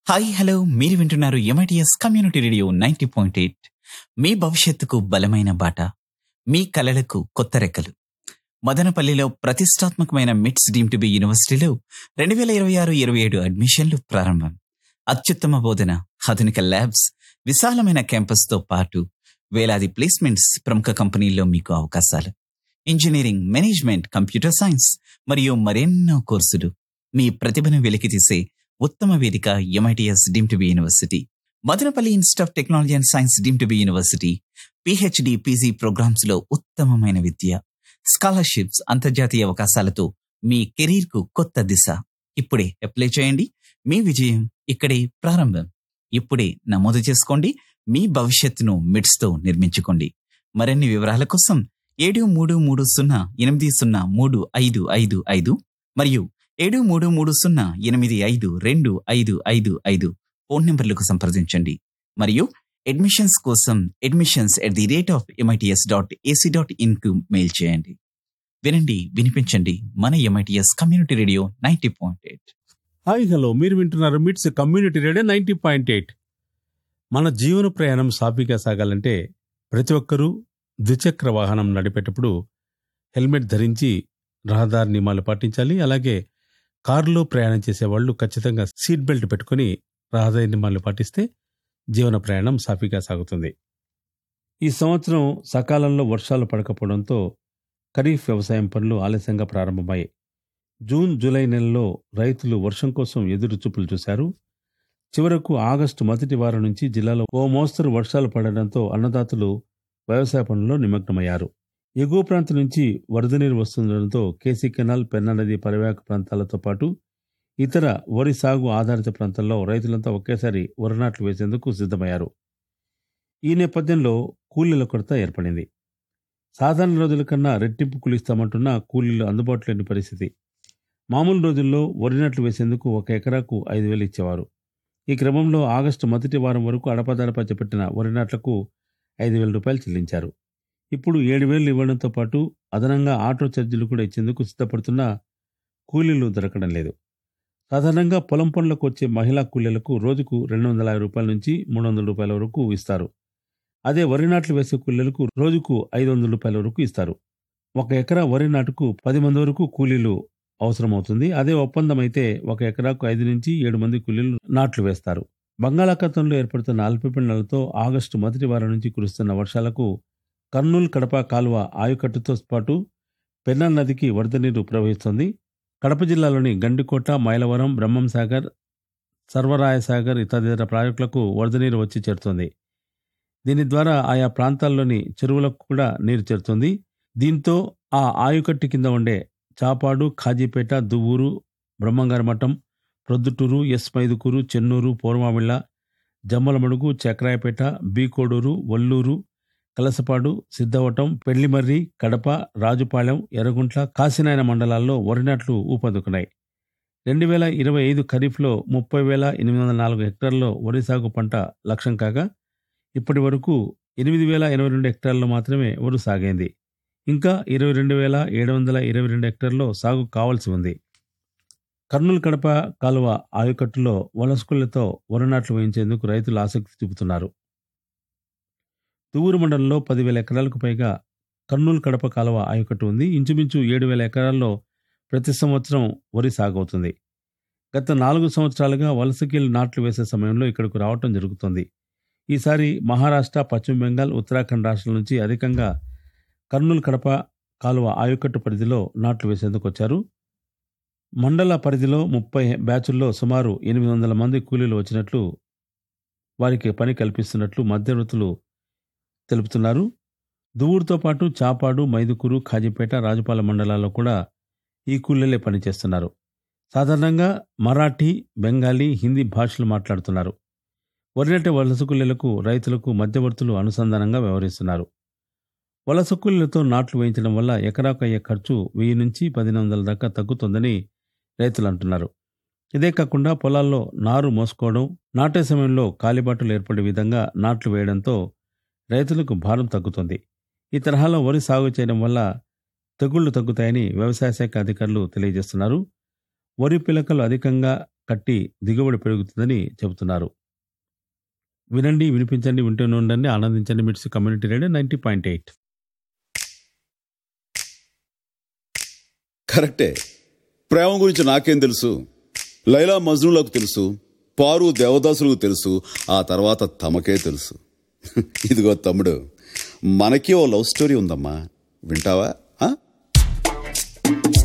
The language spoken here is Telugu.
హాయ్ హలో మీరు వింటున్నారు MITS community radio ninety point eight మీ భవిష్యత్తుకు బలమైన బాట మీ కలలకు కొత్త రెక్కలు మదనపల్లిలో ప్రతిష్టాత్మకమైన మిట్స్ డీమ్ టు బి యూనివర్సిటీలో రెండు వేల ఇరవై ఆరు ఇరవై ఏడు అడ్మిషన్లు ప్రారంభం అత్యుత్తమ బోధన ఆధునిక ల్యాబ్స్ విశాలమైన క్యాంపస్తో పాటు వేలాది ప్లేస్మెంట్స్ ప్రముఖ కంపెనీల్లో మీకు అవకాశాలు ఇంజనీరింగ్ మేనేజ్మెంట్ కంప్యూటర్ సైన్స్ మరియు మరెన్నో కోర్సులు మీ ప్రతిభను వెలికితీసే ఉత్తమ వేదిక MITS deemed to be university Madanapalle institute of technology and science deemed to be university PhD PG programs లో ఉత్తమమైన విద్య స్కాలర్షిప్స్ అంతర్జాతీయ అవకాశాలతో మీ కెరీర్ కు కొత్త దిశ ఇప్పుడే అప్లై చేయండి మీ విజయం ఇక్కడే ప్రారంభం ఇప్పుడే నమోదు చేసుకోండి మీ భవిష్యత్తును మిడ్స్ తో నిర్మించుకోండి మరిన్ని వివరాల కోసం ఏడు మూడు మూడు సున్నా ఎనిమిది సున్నా మూడు ఐదు ఐదు ఐదు మరియు ఏడు మూడు మూడు సున్నా ఎనిమిది ఐదు రెండు ఐదు ఐదు ఐదు ఫోన్ నంబర్లకు సంప్రదించండి మరియు అడ్మిషన్స్ కోసం admissions at the rate of MITS dot AC dot in కు మెయిల్ చేయండి వినండి వినిపించండి మన MITS community radio ninety point eight hi hello మీరు వింటున్నారు MITS community radio ninety point eight మన జీవన ప్రయాణం సాఫీగా సాగాలంటే ప్రతి ఒక్కరూ ద్విచక్ర వాహనం నడిపేటప్పుడు హెల్మెట్ ధరించి రహదారి నియమాలు పాటించాలి అలాగే కారులో ప్రయాణం చేసేవాళ్ళు ఖచ్చితంగా సీట్ బెల్ట్ పెట్టుకొని రహదారి నియమాలు పాటిస్తే జీవన ప్రయాణం సాఫీగా సాగుతుంది ఈ సంవత్సరం సకాలంలో వర్షాలు పడకపోవడంతో ఖరీఫ్ వ్యవసాయం పనులు ఆలస్యంగా ప్రారంభమయ్యాయి జూన్ జూలై నెలలో రైతులు వర్షం కోసం ఎదురు చూపులు చూశారు చివరకు ఆగస్టు మొదటి వారం నుంచి జిల్లాలో ఓ మోస్తరు వర్షాలు పడడంతో అన్నదాతలు వ్యవసాయ పనుల్లో నిమగ్నమయ్యారు ఎగువ ప్రాంతం నుంచి వరద నీరు వస్తుండటంతో కేసీ కెనాల్ పెన్నా నది పరివాహక ప్రాంతాలతో పాటు ఇతర వరి సాగు ఆధారిత ప్రాంతాల్లో రైతులంతా ఒకేసారి వరి నాట్లు వేసేందుకు సిద్ధమయ్యారు ఈ నేపథ్యంలో కూలీల కొరత ఏర్పడింది సాధారణ రోజుల కన్నా రెట్టింపు కూలిస్తామంటున్న కూలీలు అందుబాటులో లేని పరిస్థితి మామూలు రోజుల్లో వరి నాట్లు వేసేందుకు ఒక ఎకరాకు ఐదు వేలు ఇచ్చేవారు ఈ క్రమంలో ఆగస్టు మొదటి వారం వరకు అడపదడప చేపట్టిన వరి నాట్లకు ఐదు వేల రూపాయలు చెల్లించారు ఇప్పుడు ఏడు వేలు ఇవ్వడంతో పాటు అదనంగా ఆటో ఛార్జీలు కూడా ఇచ్చేందుకు సిద్ధపడుతున్న కూలీలు దొరకడం లేదు సాధారణంగా పొలం పనులకు వచ్చే మహిళా కూలీలకు రోజుకు రెండు వందల యాభై రూపాయల నుంచి మూడు వందల రూపాయల వరకు ఇస్తారు అదే వరి నాట్లు వేసే కూలీలకు రోజుకు ఐదు వందల రూపాయల వరకు ఇస్తారు ఒక ఎకరా వరి నాటుకు పది మంది వరకు కూలీలు అవసరమవుతుంది అదే ఒప్పందం అయితే ఒక ఎకరాకు ఐదు నుంచి ఏడు మంది కూలీలు నాట్లు వేస్తారు బంగాళాఖాతంలో ఏర్పడుతున్న అల్పపీడనాలతో ఆగస్టు మొదటి వారం నుంచి కురుస్తున్న వర్షాలకు కర్నూలు కడప కాలువ ఆయుకట్టుతో పాటు పెన్నా నదికి వరద నీరు ప్రవహిస్తుంది కడప జిల్లాలోని గండికోట మైలవరం బ్రహ్మం సాగర్ సర్వరాయ సాగర్ ఇతర ప్రాజెక్టులకు వరద నీరు వచ్చి చేరుతుంది దీని ద్వారా ఆయా ప్రాంతాల్లోని చెరువులకు కూడా నీరు చేరుతుంది దీంతో ఆ ఆయుకట్టు కింద ఉండే చాపాడు ఖాజీపేట దువ్వూరు బ్రహ్మంగారి మఠం ప్రొద్దుటూరు ఎస్ మైదుకూరు చెన్నూరు పూర్వమిళ్ళ జమ్మలమడుగు చక్రాయపేట బీకోడూరు వల్లూరు కలసపాడు సిద్ధవటం పెళ్లిమర్రి కడప రాజుపాలెం ఎర్రగుంట్ల కాశీనాయన మండలాల్లో వరినాట్లు ఊపందుకున్నాయి రెండు వేల ఇరవై ఐదు ఖరీఫ్లో ముప్పై వేల ఎనిమిది వందల నాలుగు హెక్టార్లలో వరి సాగు పంట లక్ష్యం కాగా ఇప్పటి వరకు ఎనిమిది వేల ఎనభై రెండు హెక్టార్లలో మాత్రమే వరి సాగైంది ఇంకా ఇరవై రెండు వేల ఏడు వందల ఇరవై రెండు హెక్టార్లో సాగు కావాల్సి ఉంది కర్నూలు కడప కాలువ ఆయుకట్టులో వలసకులతో వరి నాట్లు వేయించేందుకు రైతులు ఆసక్తి చూపుతున్నారు దువ్వూరు మండలంలో పదివేల ఎకరాలకు పైగా కర్నూలు కడప కాలువ ఆయకట్టు ఉంది ఇంచుమించు ఏడు వేల ఎకరాల్లో ప్రతి సంవత్సరం వరి సాగవుతుంది గత నాలుగు సంవత్సరాలుగా వలసకీలు నాట్లు వేసే సమయంలో ఇక్కడకు రావటం జరుగుతుంది ఈసారి మహారాష్ట్ర పశ్చిమ బెంగాల్ ఉత్తరాఖండ్ రాష్ట్రాల నుంచి అధికంగా కర్నూలు కడప కాలువ ఆయకట్టు పరిధిలో నాట్లు వేసేందుకు వచ్చారు మండల పరిధిలో ముప్పై బ్యాచుల్లో సుమారు ఎనిమిది వందల మంది కూలీలు వచ్చినట్లు వారికి పని కల్పిస్తున్నట్లు మధ్యవర్తులు తెలుపుతున్నారు దువ్వూరుతో పాటు చాపాడు మైదుకూరు ఖాజీపేట రాజపాలెం మండలాల్లో కూడా ఈ కూలీలే పనిచేస్తున్నారు సాధారణంగా మరాఠీ బెంగాలీ హిందీ భాషలు మాట్లాడుతున్నారు వరినట్టే వలస కూలీలకు రైతులకు మధ్యవర్తులు అనుసంధానంగా వ్యవహరిస్తున్నారు వలస కూలీలతో నాట్లు వేయించడం వల్ల ఎకరాకు అయ్యే ఖర్చు వెయ్యి నుంచి పదిహేను వందల దాకా తగ్గుతుందని రైతులు అంటున్నారు ఇదే కాకుండా పొలాల్లో నారు మోసుకోవడం నాటే సమయంలో కాలిబాటులు ఏర్పడే విధంగా నాట్లు వేయడంతో రైతులకు భారం తగ్గుతుంది ఈ తరహాలో వరి సాగు చేయడం వల్ల తెగుళ్లు తగ్గుతాయని వ్యవసాయ శాఖ అధికారులు తెలియజేస్తున్నారు వరి పిలకలు అధికంగా కట్టి దిగుబడి పెరుగుతుందని చెబుతున్నారు వినండి వినిపించండి వింటూనే ఉండండి ఆనందించండి MITS community radio ninety point eight కరెక్టే ప్రేమ గురించి నాకేం తెలుసు లైలా మజ్నులకు తెలుసు పారు దేవదాసులకు తెలుసు ఆ తర్వాత తమకే తెలుసు ఇదిగో తమ్ముడు మనకి ఓ లవ్ స్టోరీ ఉందమ్మా వింటావా ఆ?